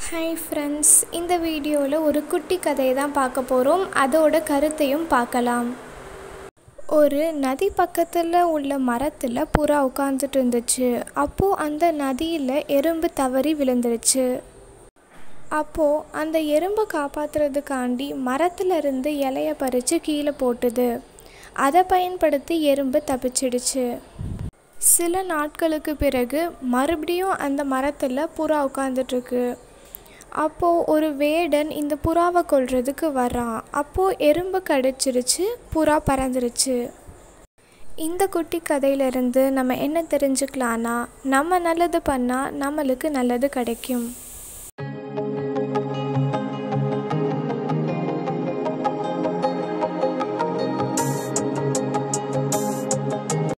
hi friends இந்த வீடியோவில் ஒரு குட்டி கதையை தான் பார்க்க போகிறோம் அதோட கருத்தையும் பார்க்கலாம் ஒரு நதி பக்கத்தில் உள்ள மரத்தில் புறா உட்காந்துட்டு இருந்துச்சு அப்போது அந்த நதியில் எறும்பு தவறி விழுந்துருச்சு அப்போது அந்த எறும்பை காப்பாற்றுறதுக்காண்டி மரத்துல இருந்து இலைய பறித்து கீழே போட்டுது அதை பயன்படுத்தி எறும்பு தப்பிச்சிடுச்சு சில நாட்களுக்கு பிறகு மறுபடியும் அந்த மரத்தில் புறா உட்காந்துட்ருக்கு அப்போது ஒரு வேடன் இந்த புறாவை கொல்றதுக்கு வரான் அப்போது எறும்பு கடிச்சிருச்சு புறா பறந்துருச்சு இந்த குட்டி கதையிலிருந்து நம்ம என்ன தெரிஞ்சுக்கலான்னா நம்ம நல்லது பண்ணால் நம்மளுக்கு நல்லது கிடைக்கும்